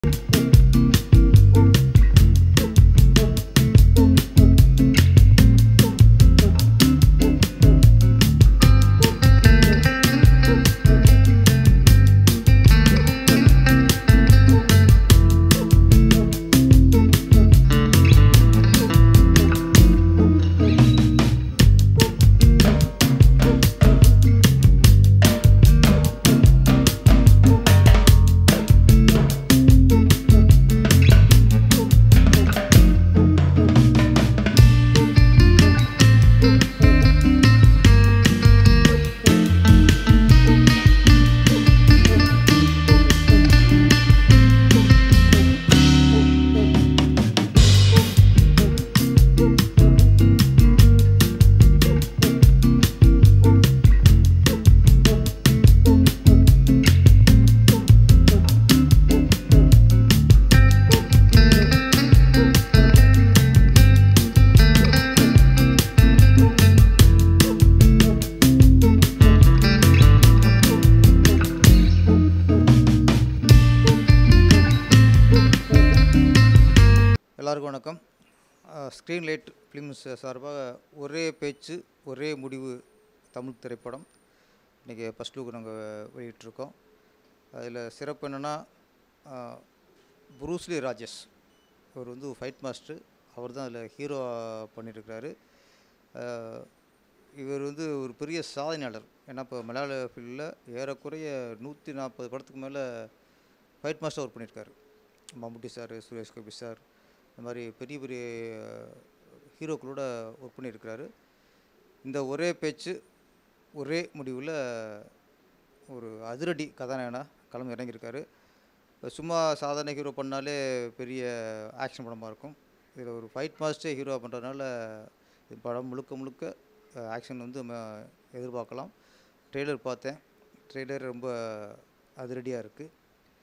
எல்லாருக்கும் வணக்கம் screen light films சார்பாக ஒரே பேச்சு ஒரே முடிவு தமிழ் திரைப்படம் இன்றைக்கி ஃபஸ்ட் லுக் நாங்கள் வெளியிட்ருக்கோம் அதில் சிறப்பு என்னென்னா புரூஸ்லி ராஜேஷ் இவர் வந்து ஃபைட் மாஸ்டர் அவர் தான் அதில் ஹீரோ பண்ணியிருக்கிறாரு அஹ், இவர் வந்து ஒரு பெரிய சாதனையாளர் ஏன்னா இப்போ மலையாள ஃபீல்டில் ஏறக்குறைய நூற்றி நாற்பது படத்துக்கு மேலே ஃபைட் மாஸ்டர் ஒர்க் பண்ணியிருக்காரு மம்முட்டி சார் சுரேஷ் கோபி சார் இந்த மாதிரி பெரிய பெரிய ஹீரோக்களோட ஒர்க் பண்ணியிருக்கிறாரு இந்த ஒரே பேச்சு ஒரே முடிவில் ஒரு அதிரடி கதாநாயகனா களம் இறங்கியிருக்காரு இப்ப சும்மா சாதாரண ஹீரோ பண்ணாலே பெரிய ஆக்ஷன் படமாக இருக்கும் இதில் ஒரு ஃபைட் மாஸ்டர் ஹீரோ பண்ணுறதுனால இது படம் முழுக்க முழுக்க ஆக்ஷன் வந்து நம்ம எதிர்பார்க்கலாம் ட்ரெய்லர் பார்த்தேன் ட்ரெய்லர் ரொம்ப அதிரடியாக இருக்குது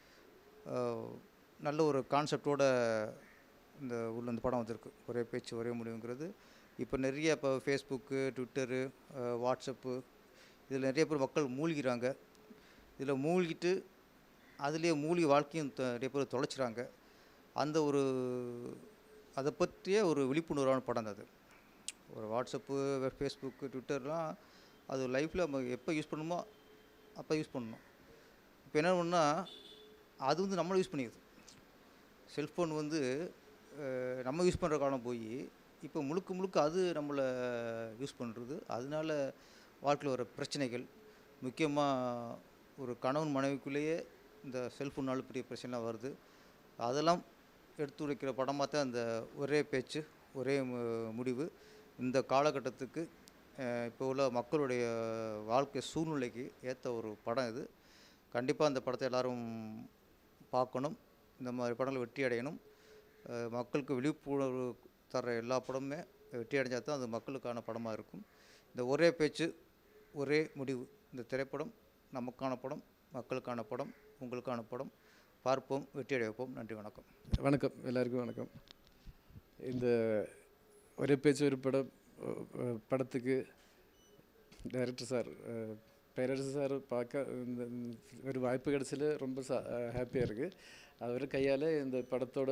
நல்ல ஒரு கான்செப்டோட இந்த உள்ள இந்த படம் வந்திருக்கு ஒரே பேச்சு ஒரே முடிவுங்கிறது இப்போ நிறைய இப்போ ஃபேஸ்புக்கு ட்விட்டரு வாட்ஸ்அப்பு இதில் நிறைய பேர் மக்கள் மூழ்கிறாங்க இதில் மூழ்கிட்டு அதுலேயே மூழ்கி வாழ்க்கையும் த- நிறைய பேர் தொலைச்சிறாங்க அந்த ஒரு அதை பற்றிய ஒரு விழிப்புணர்வான படம் தான் அது ஒரு வாட்ஸ்அப்பு ஃபேஸ்புக்கு ட்விட்டர்லாம் அது லைஃப்பில் நம்ம எப்போ யூஸ் பண்ணணுமோ அப்போ யூஸ் பண்ணணும் இப்போ என்ன பண்ணா அது வந்து நம்மளை யூஸ் பண்ணிக்குது செல்ஃபோன் வந்து அஹ், நம்ம யூஸ் பண்ணுற காலம் போய் இப்போ முழுக்க முழுக்க அது நம்மளை யூஸ் பண்ணுறது அதனால வாழ்க்கையில் வர பிரச்சனைகள் முக்கியமாக ஒரு கணவன் மனைவிக்குள்ளேயே இந்த செல்ஃபோனால் பெரிய பிரச்சனைலாம் வருது அதெல்லாம் எடுத்து வைக்கிற படமாக தான் அந்த ஒரே பேச்சு ஒரே மு- முடிவு இந்த காலகட்டத்துக்கு அஹ், இப்போ உள்ள மக்களுடைய வாழ்க்கை சூழ்நிலைக்கு ஏற்ற ஒரு படம் இது கண்டிப்பாக அந்த படத்தை எல்லாரும் பார்க்கணும் இந்த மாதிரி படங்கள் வெற்றி அடையணும் அஹ் மக்களுக்கு விழிப்புணர்வு தர எல்லா படமுமே வெற்றி அடைஞ்சால் தான் அது மக்களுக்கான படமாக இருக்கும் இந்த ஒரே பேச்சு ஒரே முடிவு இந்த திரைப்படம் நமக்கான படம் மக்களுக்கான படம் உங்களுக்கான படம் பார்ப்போம் வெற்றி அடைய வைப்போம் நன்றி வணக்கம் வணக்கம் எல்லாருக்கும் வணக்கம் இந்த ஒரே பேச்சு ஒரு படம் அஹ், அஹ், படத்துக்கு டைரக்டர் சார் அஹ், பேரரசு சார் பார்க்க இந்த இந்த ஒரு வாய்ப்பு கிடைச்சல ரொம்ப ஹாப்பியாக இருக்குது அவர் கையால் இந்த படத்தோட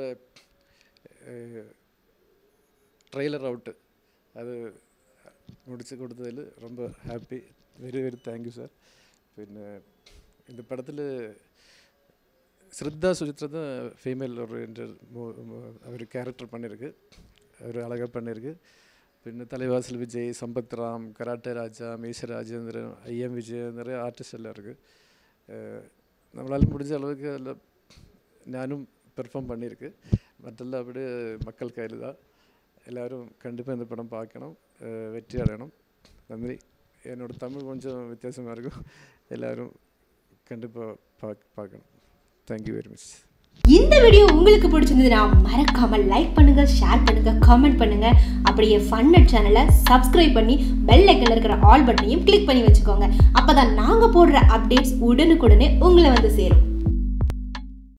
ட்ரெய்லர் அவுட்டு அது முடிச்சு கொடுத்ததில் ரொம்ப happy very very thank you sir പിന്നെ இந்த படத்தில் ஸ்ரத்தா சுஜித்ரா தான் ஃபீமேல் ஓரியன்டட் அவர் கேரக்டர் பண்ணியிருக்கு அவர் அழகாக பண்ணியிருக்கு പിന്നെ തലവാസൽ വിജയ് സമ്പത്ത് റാം കരാട്ടെ രാജ മീശ രാജേന്ദ്രൻ ഐ എം വിജയൻ നിറയെ ആർട്ടിസ്റ്റ് എല്ലാം இருக்குது நம்மளால் முடிஞ்ச அளவுக்கு அதில் நானும் பெர்ஃபார்ம் பண்ணியிருக்கு மற்றெல்லாம் அப்படியே மக்கள் கையில் தான் எல்லோரும் கண்டிப்பாக இந்த படம் பார்க்கணும் அஹ் வெற்றி அடையணும் நன்றி என்னோட தமிழ் கொஞ்சம் வித்தியாசமாக இருக்கும் எல்லோரும் கண்டிப்பாக பார்க்க பார்க்கணும் தேங்க்யூ வெரி மச் இந்த வீடியோ உங்களுக்கு பிடிச்சிருந்ததுன்னா மறக்காம லைக் பண்ணுங்க ஷேர் பண்ணுங்க காமெண்ட் பண்ணுங்க அப்படியே ஃபன்னட் சேனலை சப்ஸ்கிரைப் பண்ணி பெல் ஐக்கன்ல இருக்கிற ஆல் பட்டனையும் கிளிக் பண்ணி வச்சுக்கோங்க அப்பதான் நாங்க போடுற அப்டேட்ஸ் உடனுக்குடனே உங்களை வந்து சேரும்